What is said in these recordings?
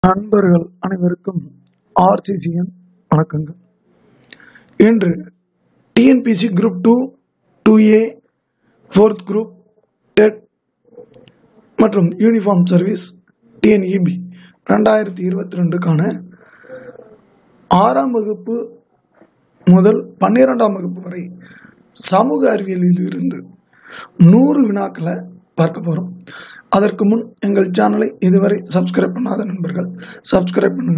நண்பர்கள் அனைவருக்கும் ஆர்சிசியின் வணக்கங்கள் இன்று TNPSC group two two A fourth group TET மற்றும் யூனிஃபார்ம் சர்வீஸ் டிஎன்இபி ரெண்டாயிரத்தி இருபத்தி ரெண்டுக்கான ஆறாம் வகுப்பு முதல் பன்னிரெண்டாம் வகுப்பு வரை சமூக அறிவியலில் இருந்து நூறு வினாக்களை பார்க்க போகிறோம் அதற்கு முன் எங்கள் சேனலை இதுவரை சப்ஸ்கிரைப் பண்ணாத நண்பர்கள் சப்ஸ்கிரைப் பண்ணுங்க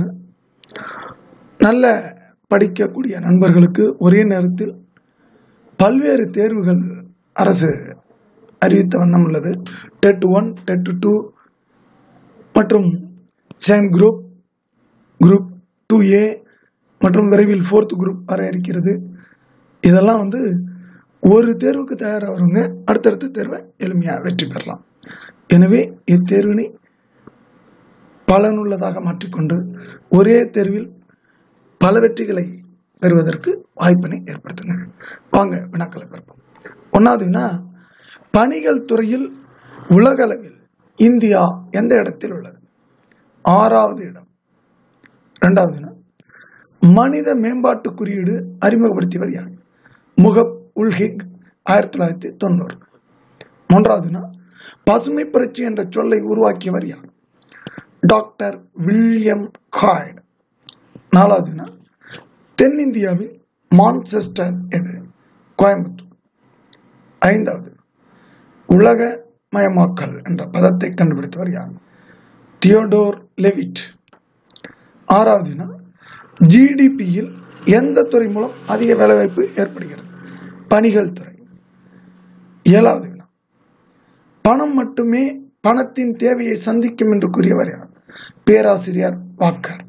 நல்ல படிக்கக்கூடிய நண்பர்களுக்கு ஒரே நேரத்தில் பல்வேறு தேர்வுகள் அரசு அறிவித்த வண்ணம் உள்ளது டெட் ஒன் டெட் டூ மற்றும் second group group two A மற்றும் விரைவில் ஃபோர்த் குரூப் வர இருக்கிறது இதெல்லாம் வந்து ஒரு தேர்வுக்கு தயாராகிறவங்க அடுத்தடுத்த தேர்வை எளிமையாக வெற்றி பெறலாம் எனவே இத்தேர்வினை பலனுள்ளதாக மாற்றிக்கொண்டு ஒரே தேர்வில் பல வெற்றிகளை பெறுவதற்கு வாய்ப்பினை ஏற்படுத்துங்க வாங்க வினாக்களை பார்ப்போம் ஒன்றாவது வினா பணிகள் துறையில் உலகளவில் இந்தியா எந்த இடத்தில் உள்ளது ஆறாவது இடம் ரெண்டாவது வினா மனித மேம்பாட்டு குறியீடு அறிமுகப்படுத்தியவர் யார் முகப் உல்ஹிக் ஆயிரத்தி தொள்ளாயிரத்தி தொண்ணூறு மூன்றாவதுனா பசுமை புரட்சி என்ற சொல்லை உருவாக்கியவர் யார் டாக்டர் வில்லியம் காய்டு நாலாவதுனா தென்னிந்தியாவில் மான்செஸ்டர் எது கோயம்புத்தூர் ஐந்தாவது உலக மயமாக்கல் என்ற பதத்தை கண்டுபிடித்தவர் யார் தியோடோர் லெவிட் ஆறாவதுனா ஜிடிபியில் எந்த துறை மூலம் அதிக வேலைவாய்ப்பு ஏற்படுகிறது பணிகள் துறை ஏழாவது வினா பணம் மட்டுமே பணத்தின் தேவையை சந்திக்கும் என்று கூறியவர் யார் பேராசிரியர் வாக்கர்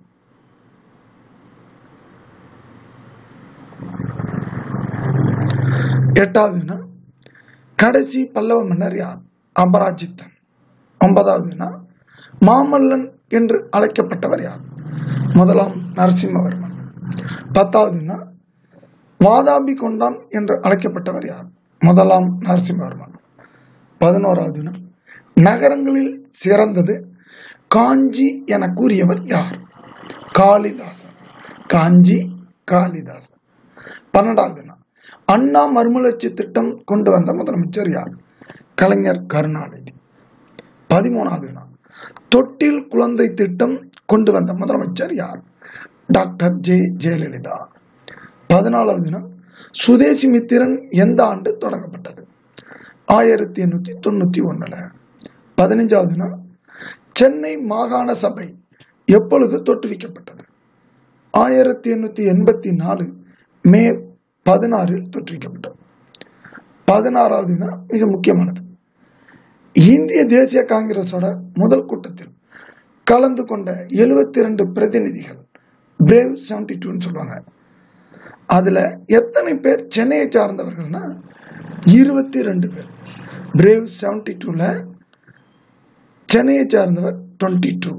எட்டாவது வினா கடைசி பல்லவ மன்னர் யார் அபராஜித்தன் ஒன்பதாவது வினா மாமல்லன் என்று அழைக்கப்பட்டவர் யார் முதலாம் நரசிம்மவர்மன் பத்தாவது வினா வாதாபி கொண்டான் என்று அழைக்கப்பட்டவர் யார் முதலாம் நரசிம்மவர்மன் பதினோராவது வினா நகரங்களில் சிறந்தது காஞ்சி என கூறியவர் யார் காளிதாசன் காஞ்சி காளிதாசன் பன்னெண்டாவது வினா அண்ணா மறுமலர்ச்சி திட்டம் கொண்டு வந்த முதலமைச்சர் யார் கலைஞர் கருணாநிதி பதிமூணாவது வினா தொட்டில் குழந்தை திட்டம் கொண்டு வந்த முதலமைச்சர் யார் டாக்டர் ஜே ஜெயலலிதா பதினாலாவது வினா சுதேசி மித்திரன் எந்த ஆண்டு தொடங்கப்பட்டது ஆயிரத்தி எண்ணூத்தி தொண்ணூத்தி ஒண்ணுல பதினஞ்சாவது வினா சென்னை மாகாண சபை எப்பொழுது தோற்றுவிக்கப்பட்டது ஆயிரத்தி எண்ணூத்தி எண்பத்தி நாலு மே பதினாறில் தோற்றுவிக்கப்பட்டது பதினாறாவது வினா மிக முக்கியமானது இந்திய தேசிய காங்கிரஸோட முதல் கூட்டத்தில் கலந்து கொண்ட எழுபத்தி ரெண்டு பிரதிநிதிகள் பிரேவ் செவன்டி டூன்னு சொல்லுவாங்க அதுல எத்தனை பேர் சென்னையை சார்ந்தவர்கள்னா இருபத்தி ரெண்டு பேர் பிரேவ் செவன்டி டூல சென்னையை சார்ந்தவர் டுவெண்ட்டி டூ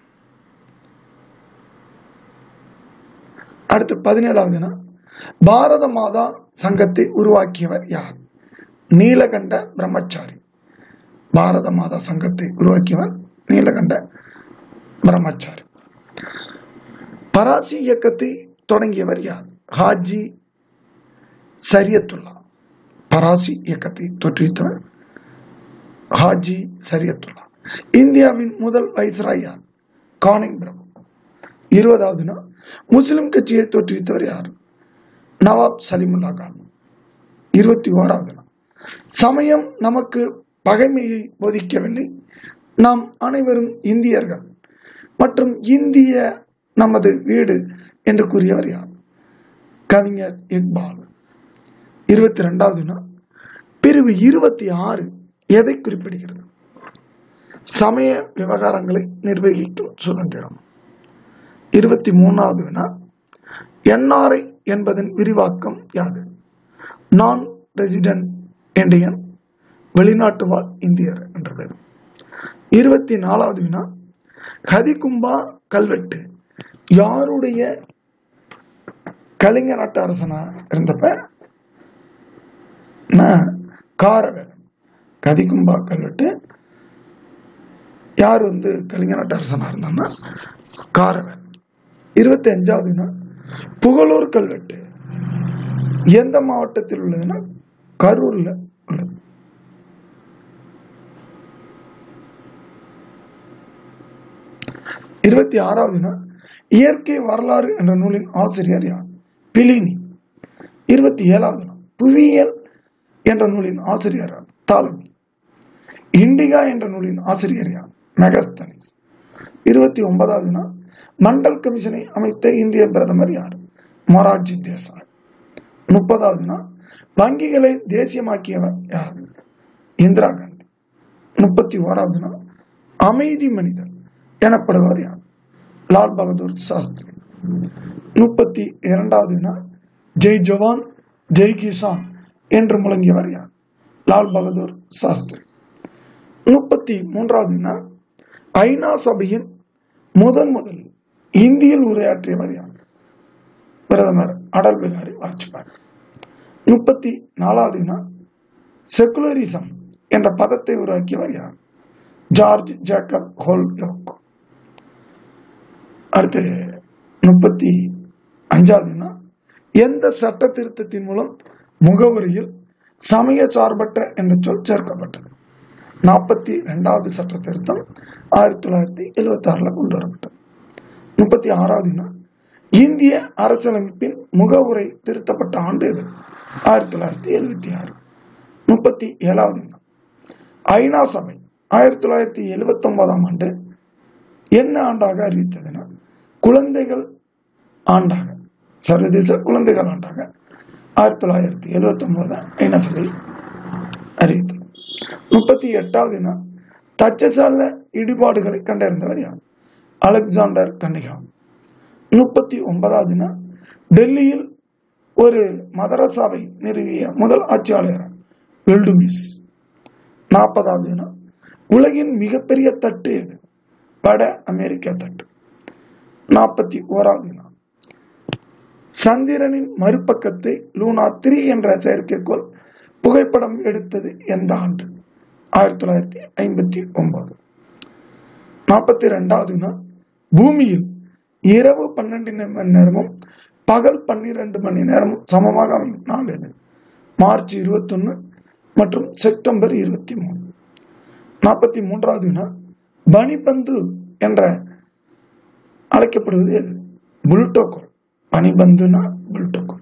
அடுத்து பதினேழாவதுனா பாரத மாதா சங்கத்தை உருவாக்கியவர் யார் நீலகண்ட பிரம்மச்சாரி பாரத மாதா சங்கத்தை உருவாக்கியவர் நீலகண்ட பிரம்மச்சாரி பராசி இயக்கத்தை தொடங்கியவர் யார் ஹாஜி சரியத்துல்லா பராசி இயக்கத்தை தோற்றுவித்தவர் ஹாஜி சரியத்துல்லா இந்தியாவின் முதல் வைஸ்ராய் யார் கானிங் பிரபு இருபதாவதுனா முஸ்லிம் கட்சியை தோற்றுவித்தவர் யார் நவாப் சலிமுல்லா கான் இருபத்தி ஓராவதுனா சமயம் நமக்கு பகைமையை போதிக்கவில்லை நாம் அனைவரும் இந்தியர்கள் மற்றும் இந்திய நமது வீடு என்று கூறியவர் யார் கவிஞர் இக்பால் இருபத்தி ரெண்டாவதுனா பிரிவு இருபத்தி ஆறு எதை குறிப்பிடுகிறது சமய விவகாரங்களை நிர்வகிக்கும் சுதந்திரம் இருபத்தி மூணாவது வினா என்ஆர்ஐ என்பதன் விரிவாக்கம் யாது நான் ரெசிடென்ட் இந்தியன் வெளிநாட்டு வாழ் இந்தியர் என்ற பெயர் இருபத்தி நாலாவது வினா ஹதிகும்பா கல்வெட்டு யாருடைய கலிங்க நாட்டு அரசனா இருந்தப்ப காரவேலன் கதிகும்பா கல்வெட்டு யார் வந்து கலிங்க நாட்டு அரசனா இருந்தான்னா காரவன் இருபத்தி அஞ்சாவதுன்னா புகழூர் கல்வெட்டு எந்த மாவட்டத்தில் உள்ளதுன்னா கரூர்ல உள்ளது இருபத்தி ஆறாவதுனா இயற்கை வரலாறு என்ற நூலின் ஆசிரியர் யார் பிலினி இருபத்தி ஏழாவது நாள் புவியியல் என்ற நூலின் ஆசிரியர் யார் தாலமி இண்டிகா என்ற நூலின் ஆசிரியர் யார் மெகஸ்தனிஸ் இருபத்தி ஒன்பதாவது நாள் மண்டல் கமிஷனை அமைத்த இந்திய பிரதமர் யார் மொரார்ஜி தேசாய் முப்பதாவது நாள் வங்கிகளை தேசியமாக்கியவர் யார் இந்திரா காந்தி முப்பத்தி ஓராவது நாள் அமைதி மனிதர் எனப்படுவர் யார் லால் பகதூர் சாஸ்திரி முப்பத்தி இரண்டாவது நாள் ஜெய் ஜவான் ஜெய் கிசான் என்று முழங்கியவர் யார் லால் பகதூர் சாஸ்திரி முப்பத்தி மூன்றாவது நாள் ஐநா சபையின் முதன் முதல் இந்தியில் உரையாற்றியவர் யார் பிரதமர் அடல் பிகாரி வாஜ்பாய் முப்பத்தி நாலாவது நாள் செகுலரிசம் என்ற பதத்தை உருவாக்கியவர் யார் ஜார்ஜ் ஜேக்கப் ஹோல்யோக் அடுத்து முப்பத்தி அஞ்சாவதுனா எந்த சட்ட திருத்தத்தின் மூலம் முகவரியில் சமய சார்பற்ற என்ற சொல் சேர்க்கப்பட்டது நாற்பத்தி ரெண்டாவது சட்ட திருத்தம் ஆயிரத்தி தொள்ளாயிரத்தி எழுபத்தி ஆறுல கொண்டு வரப்பட்டது முப்பத்தி ஆறாவதுனா இந்திய அரசியலமைப்பின் முகவுரை திருத்தப்பட்ட ஆண்டு இது ஆயிரத்தி தொள்ளாயிரத்தி எழுபத்தி ஆறு முப்பத்தி ஏழாவது ஐநா சபை ஆயிரத்தி தொள்ளாயிரத்தி எழுபத்தி ஒன்பதாம் ஆண்டு என்ன ஆண்டாக அறிவித்ததுன்னா குழந்தைகள் ஆண்டாக சர்வதேச குழந்தைகள் ஆண்டாக ஆயிரத்தி தொள்ளாயிரத்தி எழுபத்தி ஒன்பது ஐநா சபை அறிவித்தது முப்பத்தி எட்டாவது நாள் தச்சசால இடிபாடுகளை கண்டறிந்தவர் யார் அலெக்சாண்டர் கன்னிகா முப்பத்தி ஒன்பதாவது நாள் டெல்லியில் ஒரு மதரசாவை நிறுவிய முதல் ஆட்சியாளர் வெல்டுமிஸ் நாற்பதாவது நாள் உலகின் மிகப்பெரிய தட்டு எது வட அமெரிக்க தட்டு நாற்பத்தி ஓராவது நாள் சந்திரனின் மறுபக்கத்தை லூனா த்ரீ என்ற செயற்கைக்கோள் புகைப்படம் எடுத்தது எந்த ஆண்டு ஆயிரத்தி தொள்ளாயிரத்தி ஐம்பத்தி ஒன்பது நாற்பத்தி ரெண்டாவது நாள் பூமியில் இரவு பன்னெண்டு மணி நேரமும் பகல் பன்னிரண்டு மணி நேரமும் சமமாக அமையும் நாள் எது மார்ச் இருபத்தொன்னு மற்றும் செப்டம்பர் இருபத்தி மூணு நாற்பத்தி மூன்றாவது நாள் பனிபந்து என்ற அழைக்கப்படுவது எது புல்டோகோல் பனிபந்துனா புல்டோகோல்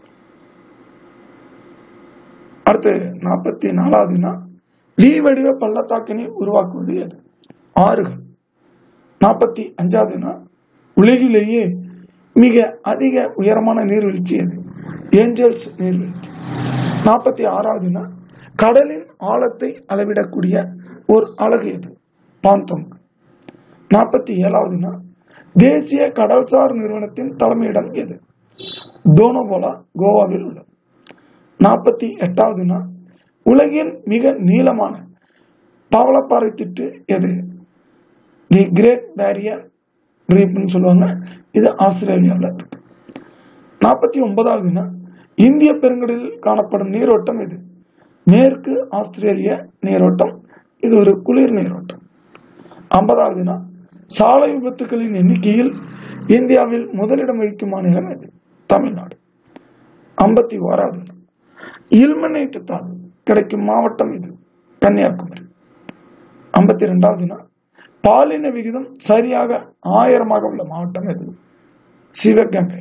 அடுத்து நாற்பத்தி நாலாவது நாள் வி வடிவ பள்ளத்தாக்கினை உருவாக்குவது எது ஆறுகள் நாற்பத்தி அஞ்சாவது நாள் உலகிலேயே மிக அதிக உயரமான நீர்வீழ்ச்சி எது ஏஞ்சல்ஸ் நீர்வீழ்ச்சி நாற்பத்தி ஆறாவது நாள் கடலின் ஆழத்தை அளவிடக்கூடிய ஒரு அழகு எது பாந்தோம் நாற்பத்தி ஏழாவது நாள் தேசிய கடல்சார் நிறுவனத்தின் தலைமையிடம் எது டோனோபோலா கோவாவில் உள்ளது நாற்பத்தி எட்டாவது நாள் உலகின் மிக நீளமான பவளப்பாறை திட்டு எது தி கிரேட் பேரியர் ரீப்னு சொல்லுவாங்க இது ஆஸ்திரேலியாவில் இருக்கு நாற்பத்தி ஒன்பதாவது நாள் இந்திய பெருங்கடலில் காணப்படும் நீரோட்டம் எது மேற்கு ஆஸ்திரேலிய நீரோட்டம் இது ஒரு குளிர் நீரோட்டம் ஐம்பதாவது நாள் சாலை விபத்துகளின் எண்ணிக்கையில் இந்தியாவில் முதலிடம் வகிக்கும் மாநிலம் எது தமிழ்நாடு ஐம்பத்தி ஓராவது நாள் இல்மனைட்டு தாள் கிடைக்கும் மாவட்டம் இது கன்னியாகுமரி ஐம்பத்தி ரெண்டாவது நாள் பாலின விகிதம் சரியாக ஆயிரமாக உள்ள மாவட்டம் எது சிவகங்கை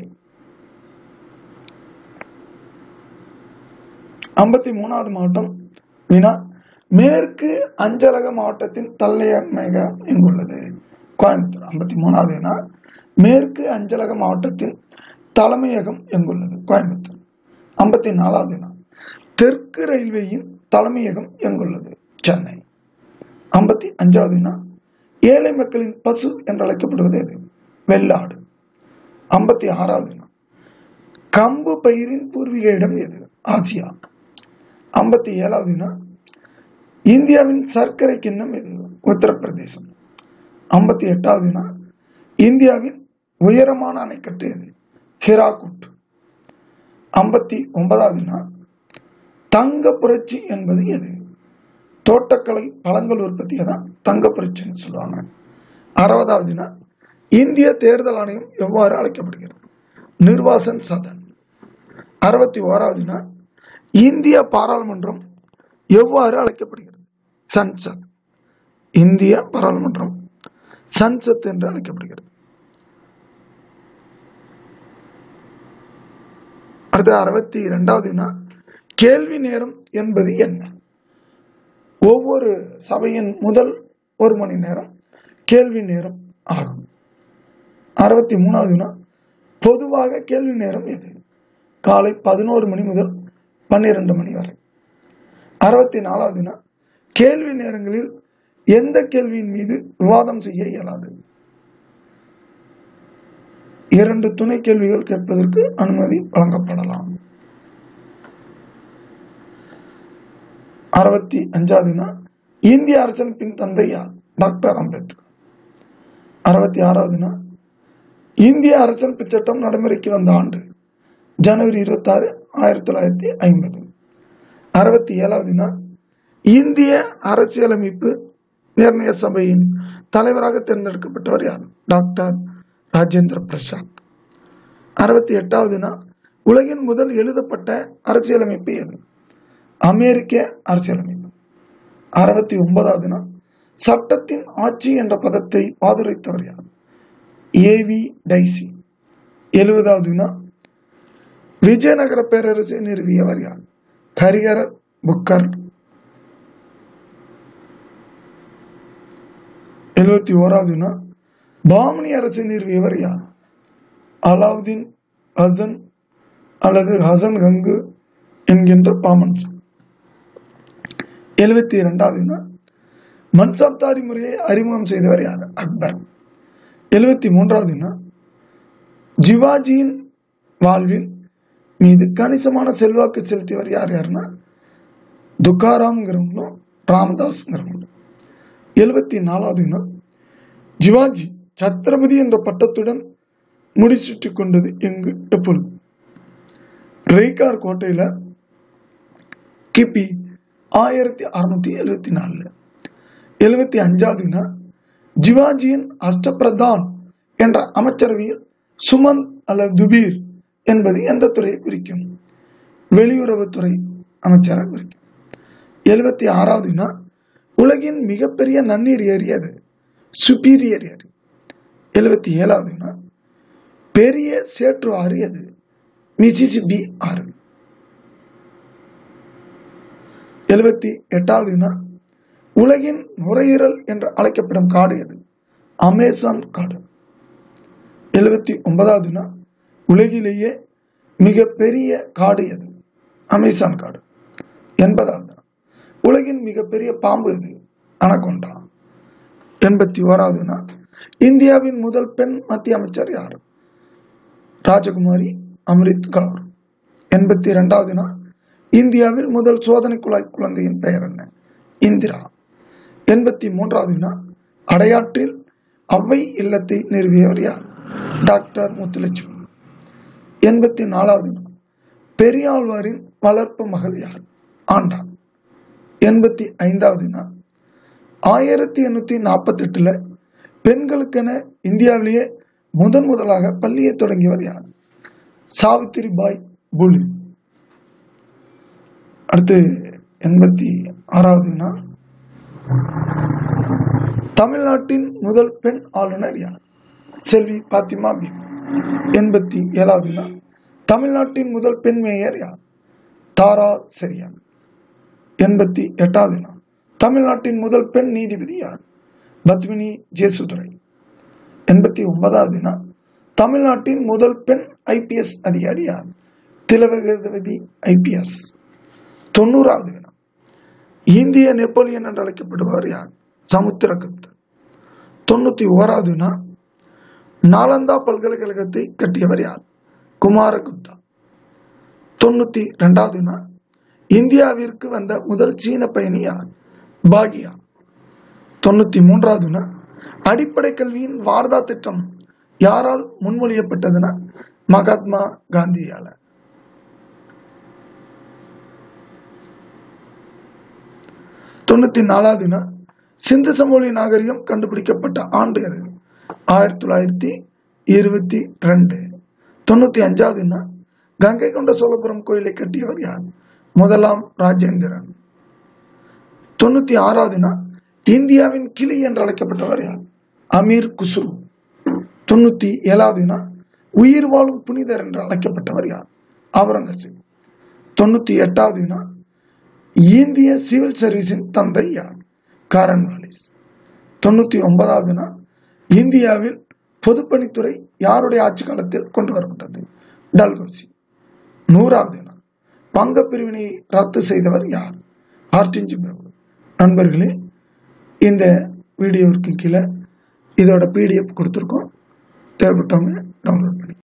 ஐம்பத்தி மூணாவது மாவட்டம் வினா மேற்கு அஞ்சலக மாவட்டத்தின் தலைமையகம் எங்குள்ளது கோயம்புத்தூர் ஐம்பத்தி மூணாவது வினா மேற்கு அஞ்சலக மாவட்டத்தின் தலைமையகம் எங்குள்ளது கோயம்புத்தூர் ஐம்பத்தி நாலாவது வினா தெற்கு ரயில்வேயின் தலைமையகம் எங்குள்ளது சென்னை ஐம்பத்தி அஞ்சாவது வினா ஏழை மக்களின் பசு என்று அழைக்கப்படுவது எது வெள்ளாடு ஐம்பத்தி ஆறாவது வினா கம்பு பயிரின் பூர்வீக இடம் எது ஆசியா ஐம்பத்தி ஏழாவது வினா இந்தியாவின் சர்க்கரை கிண்ணம் எது உத்தரப்பிரதேசம் ஐம்பத்தி எட்டாவது வினா இந்தியாவின் உயரமான அணைக்கட்டு எது ஹிராகுட் ஐம்பத்தி ஒன்பதாவது வினா தங்க புரட்சி என்பது எது தோட்டக்கலை பழங்கள் உற்பத்தியை தான் தங்க புரட்சின்னு சொல்லுவாங்க அறுபதாவது வினா இந்திய தேர்தல் ஆணையம் எவ்வாறு அழைக்கப்படுகிறது நிர்வாசன் சதன் அறுபத்தி ஓராவது வினா இந்திய பாராளுமன்றம் எவ்வாறு அழைக்கப்படுகிறது சன்சத் இந்திய பாராளுமன்றம் சன்சத் என்று அழைக்கப்படுகிறது அடுத்து அறுபத்தி இரண்டாவது வினா கேள்வி நேரம் என்பது என்ன ஒவ்வொரு சபையின் முதல் ஒரு மணி நேரம் கேள்வி நேரம் ஆகும் அறுபத்தி மூணாவது வினா பொதுவாக கேள்வி நேரம் எது காலை பதினோரு மணி முதல் பன்னிரண்டு மணி வரை அறுபத்தி நாலாவது வினா கேள்வி நேரங்களில் எந்த கேள்வியின் மீது விவாதம் செய்ய இயலாது இரண்டு துணை கேள்விகள் கேட்பதற்கு அனுமதி வழங்கப்படலாம் அறுபத்தி அஞ்சாவது வினா இந்திய அரசமைப்பின் தந்தை யார் டாக்டர் அம்பேத்கர் அறுபத்தி ஆறாவது வினா இந்திய அரசமைப்பு சட்டம் நடைமுறைக்கு வந்த ஆண்டு ஜனவரி இருபத்தி ஆறு ஆயிரத்தி தொள்ளாயிரத்தி ஐம்பது அறுபத்தி ஏழாவது வினா இந்திய அரசியலமைப்பு நிர்ணய சபையின் தலைவராக தேர்ந்தெடுக்கப்பட்டவர் யார் டாக்டர் ராஜேந்திர பிரசாத் அறுபத்தி எட்டாவது வினா உலகின் முதல் எழுதப்பட்ட அரசியலமைப்பு எது அமெரிக்க அரசியலமைப்பு அறுபத்தி ஒன்பதாவது வினா சட்டத்தின் ஆட்சி என்ற பதத்தை பாதுரைத்தவர் யார் ஏவி டைசி எழுபதாவது வினா விஜயநகர பேரரசை நிறுவியவர் யார் ஹரிஹர புக்கர் எழுபத்தி ஓராவது வினா பாமனி அரசை நிறுவியவர் யார் அலாவுதீன் ஹசன் அல்லது ஹசன் கங்கு என்கின்ற பாமன்சன் எழுபத்தி இரண்டாவது வினா மன்சப்தாரி முறையை அறிமுகம் செய்தவர் யார் அக்பர் எழுபத்தி மூன்றாவது வினா ஜிவாஜியின் வாழ்வில் மீது கணிசமான செல்வாக்கு செலுத்தியவர் யார் யாருன்னா துக்காராம்ங்கிறவங்களும் ராமதாஸ்ங்கிறவங்களும் எழுபத்தி நாலாவது வினா ஜிவாஜி சத்ரபதி என்ற பட்டத்துடன் முடிச்சுட்டு கொண்டது எங்கு எப்பொழுது ரெய்கார் கோட்டையில கிபி ஆயிரத்தி அறுநூத்தி எழுபத்தி நாலுல எழுபத்தி அஞ்சாவது வினா ஜிவாஜியின் அஷ்டபிரதான் என்ற அமைச்சரவையில் சுமந்த் அல்லது துபீர் என்பது எந்த துறையை குறிக்கும் வெளியுறவுத்துறை அமைச்சரை குறிக்கும் எழுபத்தி ஆறாவது வினா உலகின் மிகப்பெரிய நன்னீர் ஏரி அது சுப்பீரியர் ஏரி எழுபத்தி ஏழாவது வினா பெரிய சேற்று ஆறு அது மிசிசிபி ஆறு எழுபத்தி எட்டாவது வினா உலகின் நுரையீரல் என்று அழைக்கப்படும் காடு எது அமேசான் காடு எழுபத்தி ஒன்பதாவது வினா உலகிலேயே மிக பெரிய காடு எது அமேசான் காடு எண்பதாவது வினா உலகின் மிகப்பெரிய பாம்பு எது அனகொண்டா எண்பத்தி ஓராவது வினா இந்தியாவின் முதல் பெண் மத்திய அமைச்சர் யார் ராஜகுமாரி அம்ரித் கவுர் எண்பத்தி இரண்டாவது வினா இந்தியாவில் முதல் சோதனை குழாய் குழந்தையின் பெயர் என்ன இந்திரா எண்பத்தி மூன்றாவது வினா அடையாற்றில் அவ்வை இல்லத்தை நிறுவியவர் யார் டாக்டர் முத்துலட்சுமி எண்பத்தி நாலாவது வினா பெரியாழ்வாரின் வளர்ப்பு மகள் யார் ஆண்டாள் எண்பத்தி ஐந்தாவது வினா ஆயிரத்தி எண்ணூத்தி நாற்பத்தி எட்டுல பெண்களுக்கென இந்தியாவிலேயே முதன் முதலாக பள்ளியை தொடங்கியவர் யார் சாவித்திரி பாய் புலி அடுத்து எண்பத்தி ஆறாவது வினா தமிழ்நாட்டின் முதல் பெண் ஆளுநர் யார் செல்வி பாத்திமா பி எண்பத்தி ஏழாவது வினா தமிழ்நாட்டின் முதல் பெண் மேயர் யார் தாரா செரியான் எண்பத்தி எட்டாவது வினா தமிழ்நாட்டின் முதல் பெண் நீதிபதி யார் பத்மினி ஜேசுதுரை எண்பத்தி ஒன்பதாவது வினா தமிழ்நாட்டின் முதல் பெண் ஐபிஎஸ் அதிகாரி யார் திலகவதி ஐபிஎஸ் தொண்ணூறாவது வினா இந்திய நெப்போலியன் என்று அழைக்கப்படுபவர் யார் சமுத்திரகுப்தர் தொண்ணூத்தி ஓராவது வினா நாலந்தா பல்கலைக்கழகத்தை கட்டியவர் யார் குமாரகுப்தா தொண்ணூத்தி ரெண்டாவது வினா இந்தியாவிற்கு வந்த முதல் சீன பயணி யார் பாகியா தொண்ணூத்தி மூன்றாவது வினா அடிப்படை கல்வியின் வாரதா திட்டம் யாரால் முன்மொழியப்பட்டதுன்னா மகாத்மா காந்தியால தொண்ணூத்தி நாலாவது வினா சிந்து சமவெளி நாகரிகம் கண்டுபிடிக்கப்பட்ட ஆண்டு எது ஆயிரத்தி தொள்ளாயிரத்தி இருபத்தி ரெண்டு தொண்ணூத்தி அஞ்சாவது வினா கங்கை கொண்ட சோழபுரம் கோயிலை கட்டியவர் யார் முதலாம் ராஜேந்திரன் தொண்ணூத்தி ஆறாவது வினா இந்தியாவின் கிளி என்று அழைக்கப்பட்டவர் யார் அமீர் குஸ்ரு தொண்ணூத்தி ஏழாவது வினா உயிர் வாழும் புனிதர் என்று அழைக்கப்பட்டவர் யார் அவுரங்கசீப் தொண்ணூத்தி எட்டாவது வினா இந்திய சிவில் சர்வீஸின் தந்தை யார் காரன் வாலிஸ் தொண்ணூத்தி ஒன்பதாவது வினா இந்தியாவில் பொதுப்பணித்துறை யாருடைய ஆட்சி காலத்தில் கொண்டு வரப்பட்டது டல்கொர்சி நூறாவது வினா வங்க பிரிவினை ரத்து செய்தவர் யார் ஆர்டின்ஜி பிரபு நண்பர்களே இந்த வீடியோவுக்கு கீழே இதோட பிடிஎஃப் கொடுத்துருக்கோம் தேவைப்பட்டவங்க டவுன்லோட் பண்ணி